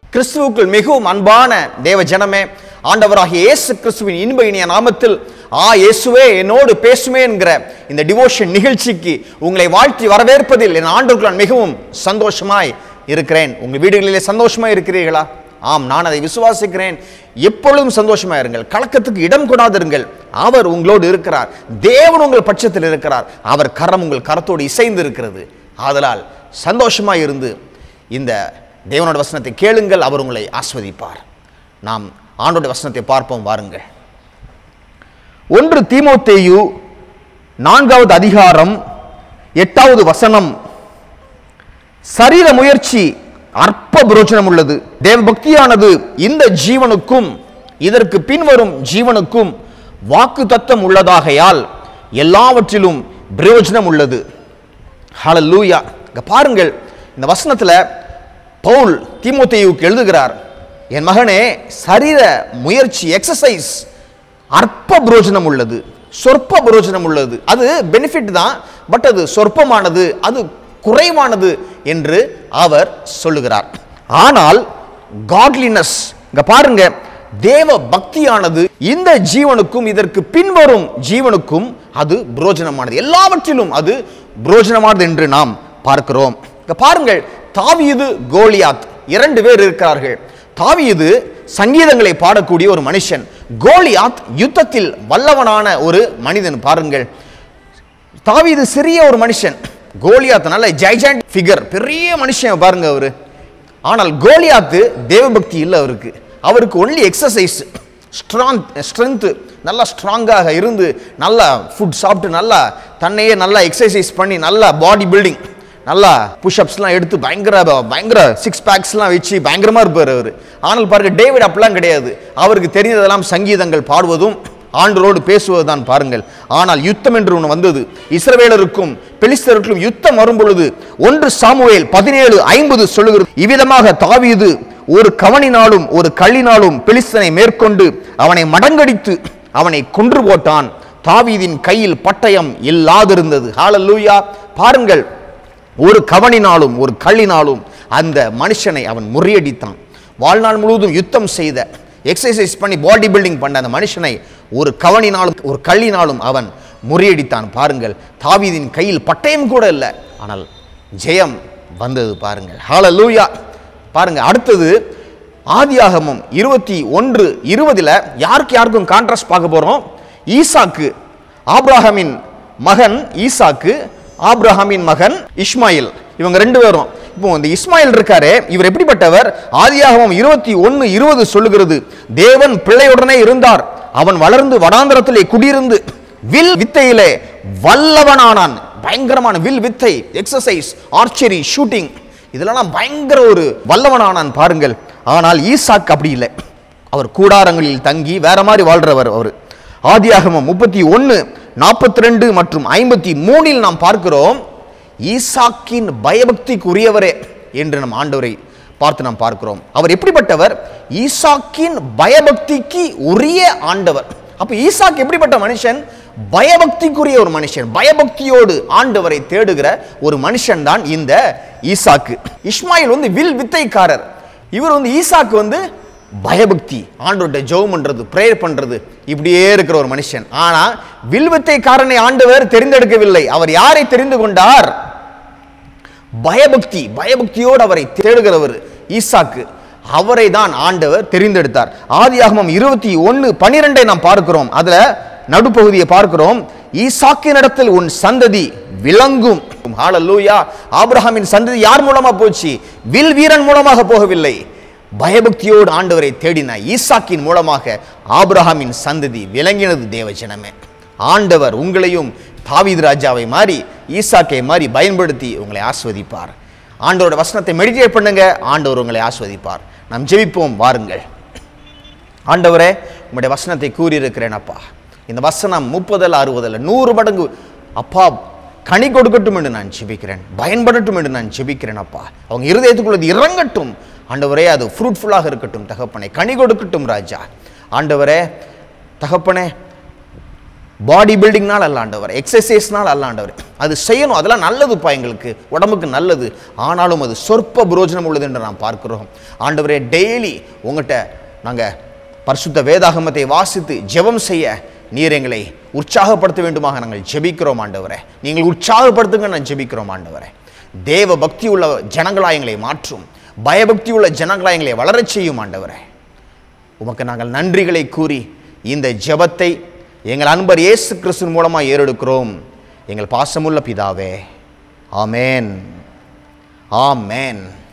கிறிஸ்துவுக்குள் மிகவும் அன்பான தேவ ஜனமே ஆண்டவராகிய இயேசு கிறிஸ்துவின் இன்ப இனிய நாமத்தில் ஆ இயேசுவே என்னோடு பேசுமே என்கிற இந்த டிவோஷன் நிகழ்ச்சிக்கு உங்களை வாழ்த்தி வரவேற்பதில் என் ஆண்டுக்குள் நான் மிகவும் சந்தோஷமாய் இருக்கிறேன் உங்கள் வீடுகளிலே சந்தோஷமாய் இருக்கிறீர்களா ஆம் நான் அதை விசுவாசிக்கிறேன் எப்பொழுதும் சந்தோஷமா இருங்கள் கலக்கத்துக்கு இடம் கொடாதிருங்கள் அவர் உங்களோடு இருக்கிறார் தேவன் உங்கள் பட்சத்தில் இருக்கிறார் அவர் கரம் உங்கள் கரத்தோடு இசைந்து இருக்கிறது ஆதலால் சந்தோஷமாய் இருந்து இந்த தேவனோட வசனத்தை கேளுங்கள் அவர் உங்களை ஆஸ்வதிப்பார் நாம் ஆண்டோட வசனத்தை பார்ப்போம் வாருங்கள் ஒன்று தீமோத்தேயு நான்காவது அதிகாரம் எட்டாவது வசனம் சரீர முயற்சி அற்ப புரோஜனம் உள்ளது தேவ பக்தியானது இந்த ஜீவனுக்கும் இதற்கு பின்வரும் ஜீவனுக்கும் வாக்கு தத்தம் உள்ளதாகையால் எல்லாவற்றிலும் பிரயோஜனம் உள்ளது ஹalleluya இங்க பாருங்கள் இந்த வசனத்துல பவுல் தீமோத்தேயுவுக்கு எழுதுகிறார் என் மகனே சரீர முயற்சி எக்ஸசைஸ் அற்ப புரோஜனம் உள்ளது சொற்ப புரோஜனம் உள்ளது அது பெனிஃபிட் தான் பட் அது சொற்பமானது அது குறைவானது என்று அவர் சொல்லுகிறார் ஆனால் காட்லினஸ் இங்க பாருங்க தேவ பக்தியானது இந்த ஜீவனுக்கும் இதற்கு பின்வரும் ஜீவனுக்கும் அது புரோஜனமானது எல்லாவற்றிலும் அது புரோஜனமானது என்று நாம் பார்க்கிறோம் இங்க பாருங்கள் தாவீது கோலியாத் இரண்டு பேர் இருக்கிறார்கள் தாவீது சங்கீதங்களை பாடக்கூடிய ஒரு மனுஷன் கோலியாத் யுத்தத்தில் வல்லவனான ஒரு மனிதன் பாருங்கள் தாவீது சிறிய ஒரு மனுஷன் கோலியாத் நல்ல ஜைஜாண்ட் ஃபிகர் பெரிய மனுஷன் பாருங்க அவரு ஆனால் கோலியாத்து தேவபக்தி இல்லை அவருக்கு அவருக்கு ஒன்லி எக்ஸசைஸ் ஸ்ட்ராங் ஸ்ட்ரென்த்து நல்லா ஸ்ட்ராங்காக இருந்து நல்லா ஃபுட் சாப்பிட்டு நல்லா தன்னையே நல்லா எக்ஸசைஸ் பண்ணி நல்லா பாடி பில்டிங் நல்லா புஷ்அப்ஸ்லாம் எடுத்து பயங்கர பயங்கர சிக்ஸ் பேக்ஸ்லாம் வச்சு பயங்கரமாக இருப்பார் அவர் ஆனால் பாருங்க டேவிட் அப்படிலாம் கிடையாது அவருக்கு தெரிந்ததெல்லாம் சங்கீதங்கள் பாடுவதும் ஆண்டரோடு பேசுவதுதான் பாருங்கள் ஆனால் யுத்தம் என்று ஒன்று வந்தது இஸ்ரவேலருக்கும் பெலிஸ்தருக்கும் யுத்தம் வரும் பொழுது ஒன்று சாமுவேல் பதினேழு ஐம்பது சொல்லுகிறது இவ்விதமாக தாவீது ஒரு கவனினாலும் ஒரு கள்ளினாலும் பெலிஸ்தனை மேற்கொண்டு அவனை மடங்கடித்து அவனை கொன்று போட்டான் தாவீதின் கையில் பட்டயம் இல்லாதிருந்தது ஹalleluya பாருங்கள் ஒரு கவனினாலும் ஒரு கள்ளினாலும் அந்த மனுஷனை அவன் முறியடித்தான் வாழ்நாள் முழுவதும் யுத்தம் செய்த எக்ஸசைஸ் பண்ணி பாடி பில்டிங் பண்ண அந்த மனுஷனை ஒரு கவனினாலும் ஒரு கள்ளினாலும் அவன் முறியடித்தான் பாருங்கள் தாவீதின் கையில் பட்டயம் கூட இல்லை ஆனால் ஜெயம் வந்தது பாருங்கள் ஹalleluya பாருங்க அடுத்தது ஆதியாகமம் இருபத்தி ஒன்று இருபதுல யாருக்கு யாருக்கும் கான்ட்ராஸ்ட் பார்க்க போறோம் ஈசாக்கு ஆப்ராஹாமின் மகன் ஈசாக்கு ஆப்ரஹாமின் மகன் இஸ்மாயில் இவங்க ரெண்டு பேரும் இப்போ இந்த இஸ்மாயில் இருக்காரே இவர் எப்படிப்பட்டவர் ஆதியாகமம் இருபத்தி ஒன்று இருபது சொல்லுகிறது தேவன் பிள்ளையுடனே இருந்தார் அவன் வளர்ந்து வடாந்திரத்திலே குடியிருந்து வில் வித்தையிலே வல்லவனானான் பயங்கரமான வில் வித்தை எக்ஸசைஸ் ஆர்ச்சரி ஷூட்டிங் இதெல்லாம் பயங்கர ஒரு வல்லவனானான் பாருங்கள் ஆனால் ஈசாக் அப்படி இல்லை அவர் கூடாரங்களில் தங்கி வேற மாதிரி வாழ்றவர் அவர் ஆதியாகமம் முப்பத்தி ஒன்று நாற்பத்தி ரெண்டு மற்றும் ஐம்பத்தி மூணில் நாம் பார்க்கிறோம் ஈசாக்கின் பயபக்திக்குரியவரே என்று நம் ஆண்டவரை பார்த்து நாம் பார்க்கிறோம் அவர் எப்படிப்பட்டவர் ஈசாக்கின் பயபக்திக்கு உரிய ஆண்டவர் அப்ப ஈசாக் எப்படிப்பட்ட மனுஷன் பயபக்திக்குரிய ஒரு மனுஷன் பயபக்தியோடு ஆண்டவரை தேடுகிற ஒரு மனுஷன் தான் இந்த ஈசாக்கு இஸ்மாயில் வந்து வில் வித்தைக்காரர் இவர் வந்து ஈசாக்கு வந்து பயபக்தி ஆண்டவர்கிட்ட ஜெபம் பண்றது ப்ரேயர் பண்றது இப்படியே இருக்கிற ஒரு மனுஷன் ஆனா வில்வித்தைக்காரனை ஆண்டவர் தெரிந்தெடுக்கவில்லை அவர் யாரை தெரிந்து கொண்டார் பயபக்தி பயபக்தியோடு அவரை தேடுகிறவர் ஈசாக்கு அவரை தான் ஆண்டவர் தெரிந்தெடுத்தார் ஆதியாகமம் இருபத்தி ஒன்று பனிரெண்டை நாம் பார்க்கிறோம் அதுல நடுப்பகுதியை பார்க்கிறோம் ஈசாக்கினிடத்தில் உன் சந்ததி விளங்கும் ஹalleluya ஆபிரகாமின் சந்ததி யார் மூலமா போச்சு வில் வீரன் மூலமாக போகவில்லை பயபக்தியோடு ஆண்டவரை தேடின ஈசாக்கின் மூலமாக ஆபிரகாமின் சந்ததி விளங்கினது தேவஜனமே ஆண்டவர் உங்களையும் தாவீது ராஜாவை மாறி ஈசாக்கை மாறி பயன்படுத்தி உங்களை ஆஸ்வதிப்பார் ஆண்டவரோட வசனத்தை மெடிடேட் பண்ணுங்க ஆண்டவர் உங்களை ஆஸ்வதிப்பார் நாம் ஜெபிப்போம் வாருங்கள் ஆண்டவரே உம்முடைய வசனத்தை கூறியிருக்கிறேன் அப்பா இந்த வசனம் முப்பதில் அறுபதில் நூறு மடங்கு அப்பா கனி கொடுக்கட்டும் என்று நான் ஜெபிக்கிறேன் பயன்படட்டும் என்று நான் ஜெபிக்கிறேன் அப்பா அவங்க இருதயத்துக்குள்ளது இறங்கட்டும் ஆண்டவரே அது ஃப்ரூட்ஃபுல்லாக இருக்கட்டும் தகப்பனே கனி கொடுக்கட்டும் ராஜா ஆண்டவரே தகப்பனே பாடி பில்டிங்னால் அல்ல ஆண்டவர் எக்ஸசைஸ்னால் அல்ல ஆண்டவர் அது செய்யணும் அதெல்லாம் நல்லதுப்பா எங்களுக்கு உடம்புக்கு நல்லது ஆனாலும் அது சொற்ப புரோஜனம் உள்ளது என்று நாம் பார்க்கிறோம் ஆண்டவரே டெய்லி உங்கள்கிட்ட நாங்கள் பரிசுத்த வேதாகமத்தை வாசித்து ஜெபம் செய்ய நீர் எங்களை உற்சாகப்படுத்த வேண்டுமாக நாங்கள் ஜெபிக்கிறோம் ஆண்டவரே நீங்கள் உற்சாகப்படுத்துங்க நான் ஜெபிக்கிறோம் ஆண்டவரே தேவ பக்தி உள்ள ஜனங்களாய் எங்களை மாற்றும் பயபக்தி உள்ள ஜனங்களாய் எங்களை வளரச் செய்யும் ஆண்டவரே உமக்கு நாங்கள் நன்றிகளை கூறி இந்த ஜெபத்தை எங்கள் அன்பர் இயேசு கிறிஸ்துவின் மூலமாக ஏறெடுக்கிறோம் எங்கள் பாசமுள்ள பிதாவே ஆமேன் ஆமேன்